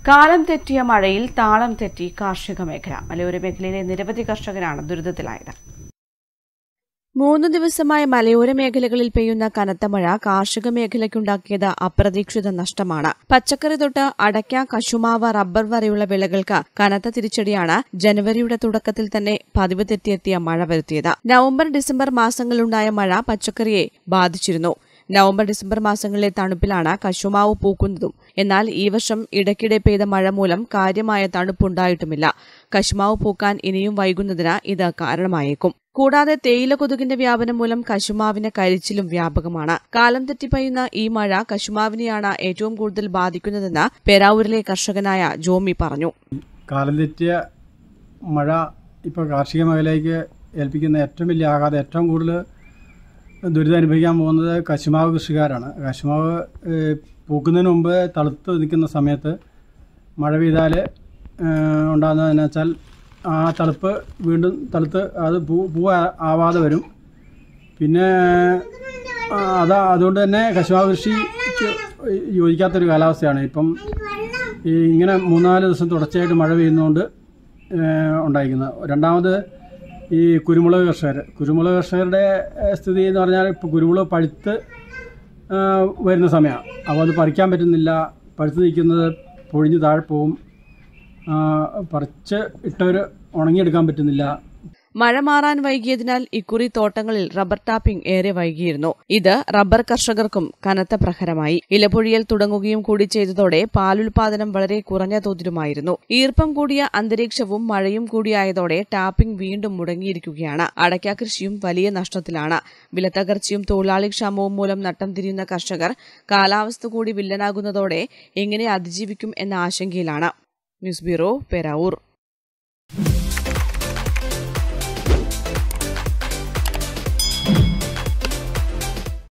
കാലം തെറ്റിയ മഴയിൽ താളം തെറ്റി കാർഷിക മേഖല മലയോര മേഖലയിലെ നിരവധി കർഷകരാണ് ദുരിതത്തിലായത് മൂന്ന് ദിവസമായി മലയോര മേഖലകളിൽ പെയ്യുന്ന കനത്ത മഴ കാർഷിക മേഖലയ്ക്കുണ്ടാക്കിയത് അപ്രതീക്ഷിത നഷ്ടമാണ് പച്ചക്കറി തൊട്ട് അടയ്ക്ക കശുമാവ് റബ്ബർ വരെയുള്ള വിളകൾക്ക് കനത്ത തിരിച്ചടിയാണ് ജനുവരിയുടെ തുടക്കത്തിൽ തന്നെ പതിവ് തെറ്റിയെത്തിയ മഴ വരുത്തിയത് നവംബർ ഡിസംബർ മാസങ്ങളിലുണ്ടായ മഴ പച്ചക്കറിയെ ബാധിച്ചിരുന്നു നവംബർ ഡിസംബർ മാസങ്ങളിലെ തണുപ്പിലാണ് കശുമാവ് പൂക്കുന്നതും എന്നാൽ ഈ വർഷം ഇടയ്ക്കിടെ പെയ്ത മഴ മൂലം കാര്യമായ തണുപ്പുണ്ടായിട്ടുമില്ല കശുമാവ് പൂക്കാൻ ഇനിയും വൈകുന്നതിന് ഇത് കാരണമായേക്കും കൂടാതെ തേയില കൊതുകിന്റെ വ്യാപനം മൂലം കശുമാവിന് കരിച്ചിലും വ്യാപകമാണ് കാലം തെറ്റി പെയ്യുന്ന ഈ മഴ കശുമാവിനെയാണ് ഏറ്റവും കൂടുതൽ ബാധിക്കുന്നതെന്ന് പേരാവൂരിലെ കർഷകനായ ജോമി പറഞ്ഞു കാലം തെറ്റിയ മഴ ഇപ്പോൾ കാർഷിക മേഖലയ്ക്ക് ഏൽപ്പിക്കുന്ന ഏറ്റവും വലിയ ആഘാതം ഏറ്റവും കൂടുതൽ ദുരിതം അനുഭവിക്കാൻ പോകുന്നത് കശുമാവ് കൃഷിക്കാരാണ് കശുമാവ് ഏഹ്, പൂക്കുന്നതിന് മുമ്പ് തളുത്ത് നിൽക്കുന്ന സമയത്ത് മഴ പെയ്താൽ ഉണ്ടാകുന്നതെന്ന് വെച്ചാൽ ആ തളുപ്പ് വീണ്ടും തളുത്ത് അത് പൂ പൂ ആ- ആവാതെ വരും പിന്നെ ആ, അതാ അതുകൊണ്ട് തന്നെ കശുമാവ് കൃഷിക്ക് യോജിക്കാത്തൊരു കാലാവസ്ഥയാണ് ഇപ്പം ഈ ഇങ്ങനെ മൂന്നാല് ദിവസം തുടർച്ചയായിട്ട് മഴ പെയ്യുന്നതുകൊണ്ട് ഏഹ്, ഉണ്ടായിരിക്കുന്നത് രണ്ടാമത് ഈ കുരുമുളക് കർഷകർ കുരുമുളക് കർഷകരുടെ ഏഹ്, സ്ഥിതി എന്ന് പറഞ്ഞാൽ ഇപ്പോൾ കുരുമുളക് പഴുത്ത് ഏഹ്, വരുന്ന സമയമാണ് അപ്പോൾ അത് പറിക്കാൻ പറ്റുന്നില്ല പഴുത്ത് നിൽക്കുന്നത് പൊഴിഞ്ഞ് താഴെ പോവും ആ, പറിച്ച് ഇട്ടവർ ഉണങ്ങിയെടുക്കാൻ പറ്റുന്നില്ല മഴ മാറാൻ വൈകിയതിനാൽ ഇക്കുറി തോട്ടങ്ങളിൽ റബ്ബർ ടാപ്പിംഗ് ഏറെ വൈകിയിരുന്നു ഇത് റബ്ബർ കർഷകർക്കും കനത്ത പ്രഹരമായി ഇലപൊഴിയൽ തുടങ്ങുകയും കൂടി ചെയ്തതോടെ പാലുൽപാദനം വളരെ കുറഞ്ഞ തോതിലുമായിരുന്നു ഈർപ്പം കൂടിയ അന്തരീക്ഷവും മഴയും കൂടിയായതോടെ ടാപ്പിംഗ് വീണ്ടും മുടങ്ങിയിരിക്കുകയാണ് അടയ്ക്ക കൃഷിയും വലിയ നഷ്ടത്തിലാണ് വിലത്തകർച്ചയും തൊഴിലാളി ക്ഷാമവും മൂലം നട്ടം തിരിയുന്ന കർഷകർ കാലാവസ്ഥ കൂടി വില്ലനാകുന്നതോടെ എങ്ങനെ അതിജീവിക്കും എന്ന ആശങ്കയിലാണ് ന്യൂസ് ബ്യൂറോ പെരാവൂർ